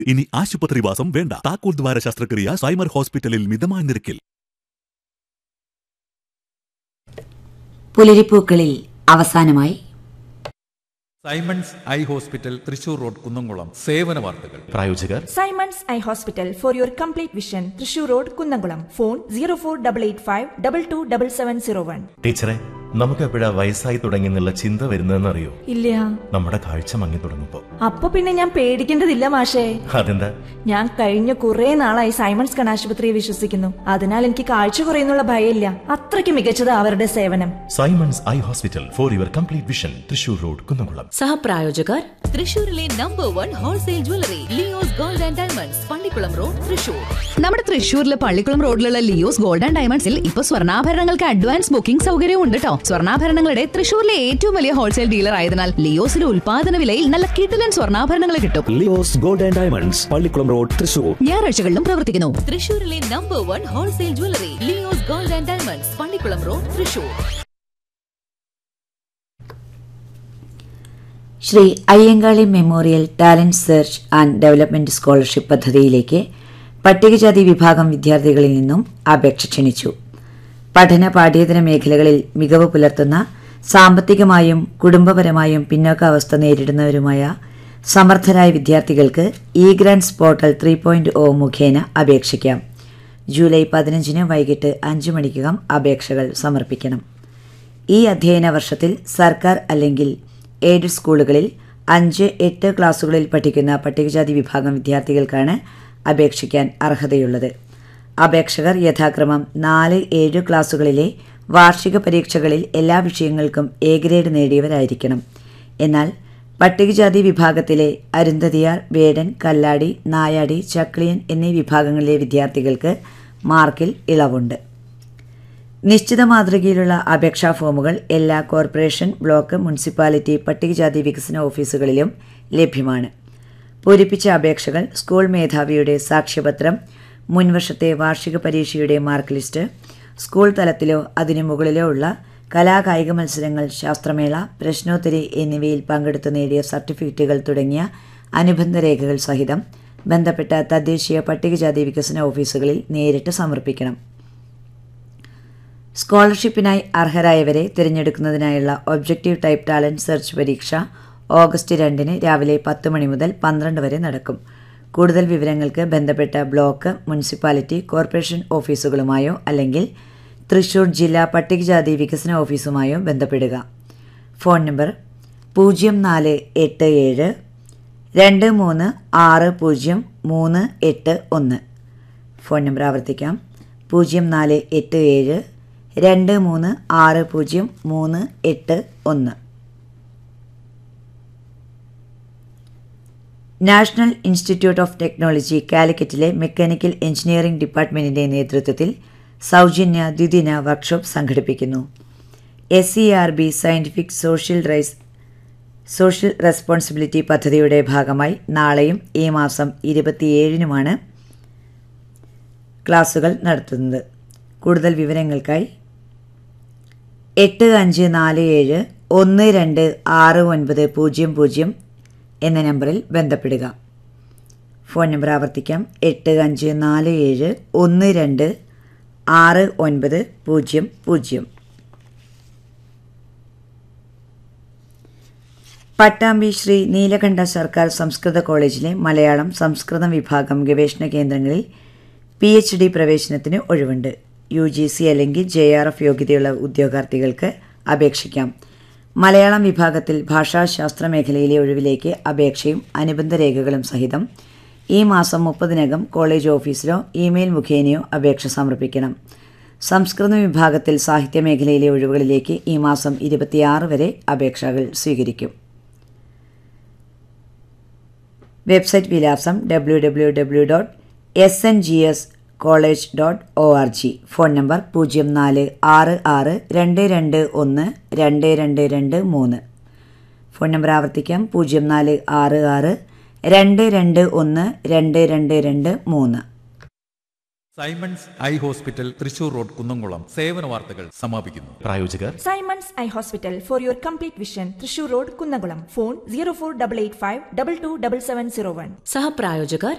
ഇനി ആശുപത്രിവാസം വേണ്ട താക്കോൽ ദ്വാര ശസ്ത്രക്രിയ സൈമർ ഹോസ്പിറ്റലിൽ മിതമായ നിരക്കിൽ പുലരിപ്പൂക്കളിൽ അവസാനമായി Simons eye hospital Thrissur road Kunnamkulam സേവന വാർത്തകൾ പ്രായോജകർ Simons eye hospital for your complete vision Thrissur road Kunnamkulam phone zero four double eight five double two double seven zero one ടീച്ചറെ നമുക്ക് എപ്പോഴാ വയസ്സായി തുടങ്ങിയെന്നുള്ള ചിന്ത വരുന്നതെന്നറിയോ ഇല്ല നമ്മുടെ കാഴ്ച മങ്ങി തുടങ്ങുമ്പോ അപ്പൊ പിന്നെ ഞാൻ പേടിക്കേണ്ടതില്ല മാഷേ അതെന്താ ഞാൻ കഴിഞ്ഞ കുറെ നാളായി സൈമൺസ് കണാശുപത്രിയെ വിശ്വസിക്കുന്നു അതിനാൽ എനിക്ക് കാഴ്ച കുറയുന്നുള്ള ഭയമില്ല അത്രയ്ക്ക് മികച്ചത് അവരുടെ സേവനം Simons eye hospital for your complete vision Thrissur road Kunnamkulam സഹപ്രായോജകർ തൃശൂരിലെ number one wholesale jewellery Leo's gold and diamonds Pallikulam road Thrissur നമ്മുടെ തൃശ്ശൂരിലെ പള്ളിക്കുളം റോഡിലുള്ള ലിയോസ് ഗോൾഡ് ആൻഡ് ഡയമണ്ട്സിൽ ഇപ്പൊ സ്വർണ്ണാഭരണങ്ങൾക്ക് അഡ്വാൻസ് ബുക്കിംഗ് സൗകര്യവും ഉണ്ട് കേട്ടോ സ്വർണ്ണാഭരണങ്ങളുടെ തൃശ്ശൂരിലെ ഏറ്റവും വലിയ ഹോൾസെയിൽ ഡീലർ ആയതിനാൽ ലിയോസിലെ ഉൽപാദന വിലയിൽ നല്ല കിടിലൻ സ്വർണ്ണാഭരണങ്ങൾ കിട്ടും Leo's gold and diamonds Pallikulam road Thrissur ഞായറാഴ്ചകളിലും പ്രവർത്തിക്കുന്നു തൃശൂരിലെ number one wholesale jewellery Leo's gold and diamonds Pallikulam road Thrissur Shri Ayyankali memorial talent search and development scholarship പദ്ധതിയിലേക്ക് പട്ടികജാതി വിഭാഗം വിദ്യാർത്ഥികളിൽ നിന്നും അപേക്ഷ ക്ഷണിച്ചു പഠന പാഠ്യേതര മേഖലകളിൽ മികവ് പുലർത്തുന്ന സാമ്പത്തികമായും കുടുംബപരമായും പിന്നോക്കാവസ്ഥ നേരിടുന്നവരുമായ സമർത്ഥരായ വിദ്യാർത്ഥികൾക്ക് e grants portal three point O മുഖേന അപേക്ഷിക്കാം ജൂലൈ പതിനഞ്ചിന് വൈകിട്ട് അഞ്ച് മണിക്കകം അപേക്ഷകൾ സമർപ്പിക്കണം ഈ അധ്യയന വർഷത്തിൽ സർക്കാർ അല്ലെങ്കിൽ എയ്ഡഡ് സ്കൂളുകളിൽ അഞ്ച് എട്ട് ക്ലാസുകളിൽ പഠിക്കുന്ന പട്ടികജാതി വിഭാഗം വിദ്യാർത്ഥികൾക്കാണ് അപേക്ഷിക്കാൻ അർഹതയുള്ളത് അപേക്ഷകർ യഥാക്രമം നാല് ഏഴ് ക്ലാസുകളിലെ വാർഷിക പരീക്ഷകളിൽ എല്ലാ വിഷയങ്ങൾക്കും എ ഗ്രേഡ് നേടിയവരായിരിക്കണം എന്നാൽ പട്ടികജാതി വിഭാഗത്തിലെ അരുന്ധതിയാർ വേടൻ കല്ലാടി നായാടി ചക്ലിയൻ എന്നീ വിഭാഗങ്ങളിലെ വിദ്യാർത്ഥികൾക്ക് മാർക്കിൽ ഇളവുണ്ട് നിശ്ചിത മാതൃകയിലുള്ള അപേക്ഷാ ഫോമുകൾ എല്ലാ കോർപ്പറേഷൻ ബ്ലോക്ക് മുനിസിപ്പാലിറ്റി പട്ടികജാതി വികസന ഓഫീസുകളിലും ലഭ്യമാണ് പൂരിപ്പിച്ച അപേക്ഷകൾ സ്കൂൾ മേധാവിയുടെ സാക്ഷ്യപത്രം മുൻവർഷത്തെ വാർഷിക പരീക്ഷയുടെ മാർക്ക് ലിസ്റ്റ് സ്കൂൾ തലത്തിലോ അതിനു മുകളിലോ ഉള്ള കലാകായിക മത്സരങ്ങൾ ശാസ്ത്രമേള പ്രശ്നോത്തരി എന്നിവയിൽ പങ്കെടുത്ത് നേടിയ സർട്ടിഫിക്കറ്റുകൾ തുടങ്ങിയ അനുബന്ധ രേഖകൾ സഹിതം ബന്ധപ്പെട്ട തദ്ദേശീയ പട്ടികജാതി വികസന ഓഫീസുകളിൽ നേരിട്ട് സമർപ്പിക്കണം സ്കോളർഷിപ്പിനായി അർഹരായവരെ തിരഞ്ഞെടുക്കുന്നതിനായുള്ള ഒബ്ജക്റ്റീവ് ടൈപ്പ് ടാലന്റ് സെർച്ച് പരീക്ഷ ഓഗസ്റ്റ് രണ്ടിന് രാവിലെ പത്ത് മണി മുതൽ പന്ത്രണ്ട് വരെ നടക്കും കൂടുതൽ വിവരങ്ങൾക്ക് ബന്ധപ്പെട്ട ബ്ലോക്ക് മുനിസിപ്പാലിറ്റി കോർപ്പറേഷൻ ഓഫീസുകളുമായോ അല്ലെങ്കിൽ തൃശൂർ ജില്ലാ പട്ടികജാതി വികസന ഓഫീസുമായോ ബന്ധപ്പെടുക ഫോൺ നമ്പർ പൂജ്യം നാല് എട്ട് ഏഴ് രണ്ട് മൂന്ന് ആറ് പൂജ്യം മൂന്ന് എട്ട് ഒന്ന് ഫോൺ നമ്പർ ആവർത്തിക്കാം പൂജ്യം നാല് എട്ട് ഏഴ് രണ്ട് മൂന്ന് ആറ് പൂജ്യം മൂന്ന് എട്ട് ഒന്ന് നാഷണൽ ഇൻസ്റ്റിറ്റ്യൂട്ട് ഓഫ് ടെക്നോളജി കാലിക്കറ്റിലെ മെക്കാനിക്കൽ എഞ്ചിനീയറിംഗ് ഡിപ്പാർട്ട്മെന്റിന്റെ നേതൃത്വത്തിൽ സൗജന്യ ദ്വിദിന വർക്ക്ഷോപ്പ് സംഘടിപ്പിക്കുന്നു S C R B scientific social rise social responsibility പദ്ധതിയുടെ ഭാഗമായി നാളെയും ഈ മാസം ഇരുപത്തിയേഴിനുമാണ് ക്ലാസുകൾ നടത്തുന്നത് കൂടുതൽ വിവരങ്ങൾക്കായി എട്ട് അഞ്ച് നാല് ഏഴ് ഒന്ന് രണ്ട് ആറ് ഒൻപത് പൂജ്യം പൂജ്യം എന്ന നമ്പറിൽ ബന്ധപ്പെടുക ഫോൺ നമ്പർ ആവർത്തിക്കാം എട്ട് അഞ്ച് നാല് ഏഴ് ഒന്ന് രണ്ട് ആറ് ഒൻപത് പൂജ്യം പൂജ്യം പട്ടാമ്പി ശ്രീ നീലകണ്ഠ സർക്കാർ സംസ്കൃത കോളേജിലെ മലയാളം സംസ്കൃതം വിഭാഗം ഗവേഷണ കേന്ദ്രങ്ങളിൽ പി എച്ച് ഡി പ്രവേശനത്തിന് ഒഴിവുണ്ട് യു ജി സി അല്ലെങ്കിൽ ജെ ആർ എഫ് യോഗ്യതയുള്ള ഉദ്യോഗാർത്ഥികൾക്ക് അപേക്ഷിക്കാം മലയാളം വിഭാഗത്തിൽ ഭാഷാശാസ്ത്ര മേഖലയിലെ ഒഴിവിലേക്ക് അപേക്ഷയും അനുബന്ധ രേഖകളും സഹിതം ഈ മാസം മുപ്പതിനകം കോളേജ് ഓഫീസിലോ ഇമെയിൽ മുഖേനയോ അപേക്ഷ സമർപ്പിക്കണം സംസ്കൃത വിഭാഗത്തിൽ സാഹിത്യ മേഖലയിലെ ഒഴിവുകളിലേക്ക് ഈ മാസം ഇരുപത്തിയാറ് വരെ അപേക്ഷകൾ സ്വീകരിക്കും വെബ്സൈറ്റ് വിലാസം W W W dot S N G S college dot O R G phone number പൂജ്യം നാല് ആറ് ആറ് രണ്ട് രണ്ട് ഒന്ന് രണ്ട് രണ്ട് രണ്ട് മൂന്ന് ഫോൺ നമ്പർ ആവർത്തിക്കാം പൂജ്യം നാല് ആറ് ആറ് രണ്ട് രണ്ട് ഒന്ന് രണ്ട് രണ്ട് രണ്ട് മൂന്ന് Simons eye hospital Thrissur road Kunnamkulam സേവന വാർത്തകൾ സമാപിക്കുന്നു പ്രായോജകർ Simons eye hospital for your complete vision Thrissur road Kunnamkulam phone zero four double eight five double two double seven zero one സഹപ്രായോജകർ